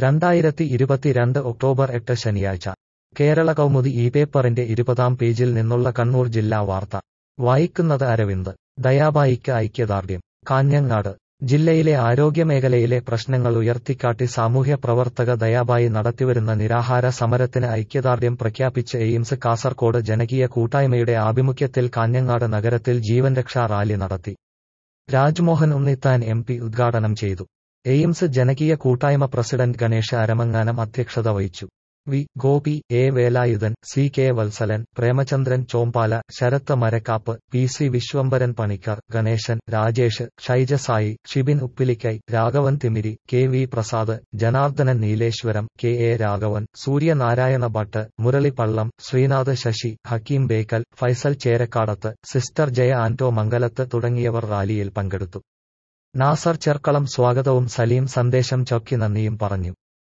രണ്ടായിരത്തി ഇരുപത്തിരണ്ട് ഒക്ടോബർ എട്ട് ശനിയാഴ്ച കേരള കൗമുദി ഈ പേപ്പറിന്റെ ഇരുപതാം പേജിൽ നിന്നുള്ള കണ്ണൂർ ജില്ലാ വാർത്ത വായിക്കുന്നത് അരവിന്ദ് ദയാബായിക്ക് ഐക്യദാർഢ്യം കാഞ്ഞങ്ങാട് ജില്ലയിലെ ആരോഗ്യമേഖലയിലെ പ്രശ്നങ്ങൾ ഉയർത്തിക്കാട്ടി സാമൂഹ്യ പ്രവർത്തക ദയാബായി നടത്തിവരുന്ന നിരാഹാര സമരത്തിന് ഐക്യദാർഢ്യം പ്രഖ്യാപിച്ച് എയിംസ് കാസർകോട് ജനകീയ കൂട്ടായ്മയുടെ ആഭിമുഖ്യത്തിൽ കാഞ്ഞങ്ങാട് നഗരത്തിൽ ജീവൻ രക്ഷാ റാലി നടത്തി രാജ്മോഹൻ ഉണ്ണിത്താൻ എം പി ഉദ്ഘാടനം ചെയ്തു എയിംസ് ജനകീയ കൂട്ടായ്മ പ്രസിഡന്റ് ഗണേഷ് അരമങ്ങാനം അധ്യക്ഷത വഹിച്ചു V Gopi A Velayudhan C K Vatsalan Premachandran Chombala Sarath Marakkap P C Viswambharan Panicker Ganesan Rajesh Shaijasai Shibin Uppilikkai Raghavan Thimiri K V Prasad Janardhanan Nileshwaram K A Raghavan Suryanarayana Bhat Murali Pallam Sreenath Sasi Hakkim Bekal Faisal Cherakkadath sister Jaya Anto Mangalath തുടങ്ങിയവർ റാലിയിൽ പങ്കെടുത്തു നാസർ ചെർക്കളം സ്വാഗതവും സലീം സന്ദേശം ചൊക്കി നന്ദിയും പറഞ്ഞു